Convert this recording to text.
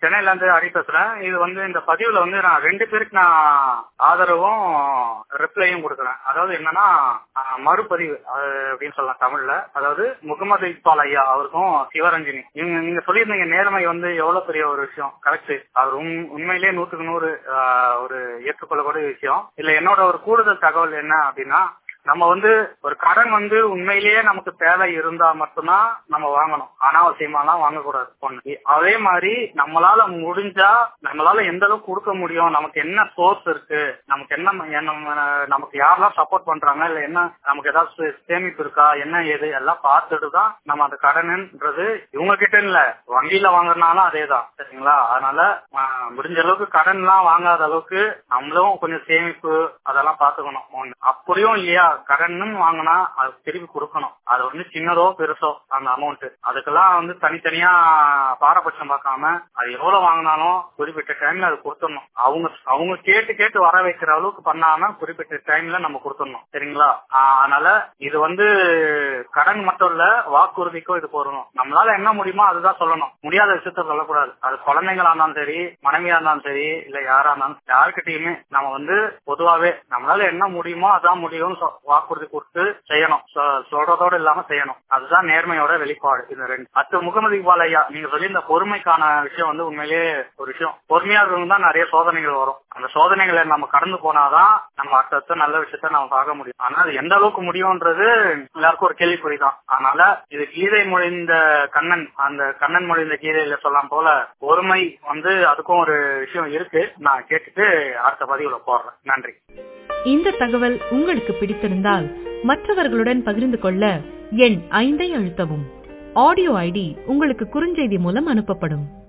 சென்னையில இருந்து ஹரி பேசுறேன் இது வந்து இந்த பதிவுல வந்து நான் ரெண்டு பேருக்கு நான் ஆதரவும் ரிப்ளையும் கொடுக்குறேன் அதாவது என்னன்னா ஆஹ், மறுபதிவு அது அப்படின்னு சொல்லலாம் தமிழ்ல அதாவது முகமது இக்பால் ஐயா அவருக்கும் சிவரஞ்சனி இவங்க நீங்க சொல்லியிருந்தீங்க நேர்மை வந்து எவ்வளவு பெரிய ஒரு விஷயம் கரெக்ட் அவர் உண்- உண்மையிலேயே நூத்துக்கு நூறு ஆஹ், ஒரு ஏற்றுக்கொள்ளக்கூடிய விஷயம் இல்ல என்னோட ஒரு கூடுதல் தகவல் என்ன அப்படின்னா நம்ம வந்து ஒரு கடன் வந்து உண்மையிலேயே நமக்கு தேவை இருந்தா மட்டும்தான் நம்ம வாங்கணும் அனாவசியமாலாம் வாங்கக்கூடாது ஒண்ணு அதே மாதிரி நம்மளால முடிஞ்சா நம்மளால எந்த அளவுக்கு கொடுக்க முடியும் நமக்கு என்ன சோர்ஸ் இருக்கு நமக்கு என்ன ம- என்ன- நமக்கு யாரெல்லாம் சப்போர்ட் பண்றாங்க இல்ல என்ன நமக்கு ஏதாவது சே- சேமிப்பு இருக்கா என்ன ஏது எல்லாம் பார்த்துட்டு தான் நம்ம அந்த கடனுன்றது இவங்க கிட்ட இல்ல வங்கியில வாங்குறதுனாலும் அதே தான் சரிங்களா அதனால ஆஹ், முடிஞ்ச அளவுக்கு கடன் எல்லாம் வாங்காத அளவுக்கு நம்மளும் கொஞ்சம் சேமிப்பு அதெல்லாம் பாத்துக்கணும் ஒண்ணு அப்படியும் இல்லையா கடன் வாங்கினா அது திருப்பி கொடுக்கணும் அது வந்து சின்னதோ பெருசோ அந்த அமௌண்ட் அதுக்கெல்லாம் வந்து தனித்தனியா பாரபட்சம் பார்க்காம அது எவ்வளவு வாங்கினாலும் குறிப்பிட்ட டைம்ல அது கொடுத்துடணும் அவங்க அவங்க கேட்டு கேட்டு வர வைக்கிற அளவுக்கு பண்ணாம குறிப்பிட்ட டைம்ல நம்ம கொடுத்துடணும் சரிங்களா ஆஹ் அதனால இது வந்து கடன் மட்டும் இல்ல வாக்குறுதிக்கும் இது போறணும் நம்மளால என்ன முடியுமோ அதுதான் சொல்லணும் முடியாத விஷயத்த சொல்லக்கூடாது அது குழந்தைங்களா இருந்தாலும் சரி மனைவியா இருந்தாலும் சரி இல்ல யாரா இருந்தாலும் யாருக்கிட்டயுமே நம்ம வந்து பொதுவாவே நம்மளால என்ன முடியுமோ அதான் முடியும்னு சொ- வாக்குறுதி கொடுத்து செய்யணும் சொ- சொல்றதோட இல்லாம செய்யணும் அதுதான் நேர்மையோட வெளிப்பாடு இந்த ரெண்டு அத்து முகமது இக்பால் ஐயா நீங்க சொல்லி இந்த பொறுமைக்கான விஷயம் வந்து உண்மையிலேயே ஒரு விஷயம் பொறுமையா இருக்கவங்க தான் நிறைய சோதனைகள் வரும் அந்த சோதனைகளை நம்ம கடந்து போனாதான் நம்ம அடுத்தடுத்த நல்ல விஷயத்த நம்ம பார்க்க முடியும் ஆனா அது எந்த அளவுக்கு முடியும்ன்றது எல்லாருக்கும் ஒரு கேள்விக்குறி தான் அதனால இது கீதை மொழிந்த கண்ணன் அந்த கண்ணன் மொழிந்த கீதையில சொல்லலாம் போல பொறுமை வந்து அதுக்கும் ஒரு விஷயம் இருக்கு நான் கேட்டுட்டு அடுத்த பதிவுல போடுறேன் நன்றி இந்த தகவல் உங்களுக்கு பிடித்திருந்தால் மற்றவர்களுடன் பகிர்ந்து கொள்ள எண் ஐந்தை அழுத்தவும் ஆடியோ ஐடி உங்களுக்கு குறுஞ்செய்தி மூலம் அனுப்பப்படும்